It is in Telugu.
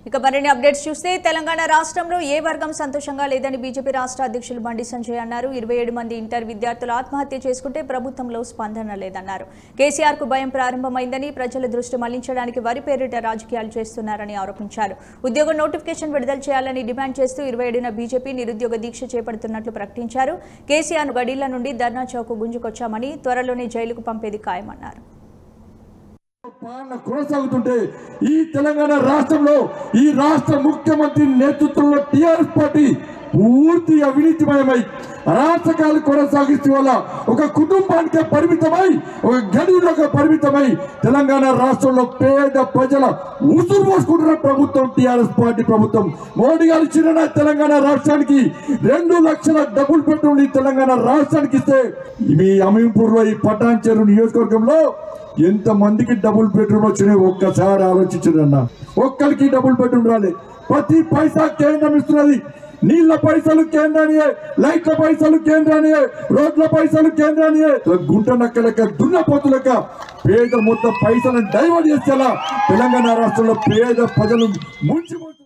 ఇక మరిన్ని అప్డేట్స్ చూస్తే తెలంగాణ రాష్ట్రంలో ఏ వర్గం సంతోషంగా లేదని బీజేపీ రాష్ట్ర అధ్యక్షులు బండి సంజయ్ అన్నారు ఇరవై ఏడు మంది ఇంటర్ విద్యార్థులు ఆత్మహత్య చేసుకుంటే ప్రభుత్వంలో స్పందన లేదన్నారు కేసీఆర్ కు భయం ప్రారంభమైందని ప్రజల దృష్టి మళ్లించడానికి వరి పేరిట రాజకీయాలు చేస్తున్నారని ఆరోపించారు ఉద్యోగ నోటిఫికేషన్ విడుదల చేయాలని డిమాండ్ చేస్తూ ఇరవై ఏడున బీజేపీ నిరుద్యోగ దీక్ష చేపడుతున్నట్లు ప్రకటించారు కేసీఆర్ గడీల నుండి ధర్నా చౌక్ గుంజుకొచ్చామని త్వరలోనే జైలుకు పంపేది ఖాయమన్నారు పాలన కొనసాగుతుంటే ఈ తెలంగాణ రాష్ట్రంలో ఈ రాష్ట్ర ముఖ్యమంత్రి నేతృత్వంలో టిఆర్ఎస్ పార్టీ పూర్తి అవినీతిమయమై అరాచకాలు కొనసాగిస్తూ వల్ల ఒక కుటుంబానికే పరిమితమై ఒక గడిలోకి పరిమితమై తెలంగాణ రాష్ట్రంలో పేద ప్రజల ఉసురు పోసుకుంటున్న ప్రభుత్వం టిఆర్ఎస్ పార్టీ ప్రభుత్వం మోడీ గారు ఇచ్చిన తెలంగాణ రాష్ట్రానికి రెండు లక్షల డబుల్ బెడ్రూమ్ ఈ తెలంగాణ రాష్ట్రానికి ఇస్తే మీ అమీన్పూర్ లో ఈ పటాన్ చెరువు నియోజకవర్గంలో ఎంత మందికి డబుల్ బెడ్రూమ్ వచ్చినాయి ఒక్కసారి ఆలోచించదన్న ఒక్కరికి డబుల్ బెడ్రూమ్ రాలే ప్రతి పైసా కేంద్రం ఇస్తున్నది నీళ్ల పైసలు కేంద్రానియే లైట్ల పైసలు కేంద్రానియే రోడ్ల పైసలు కేంద్రానియే గుంట నక్క లెక్క దున్నపోతు లెక్క పేద మొత్తం పైసలను డైవర్ట్ చేసేలా తెలంగాణ రాష్ట్రంలో పేద ప్రజలు ముంచిపోతున్నారు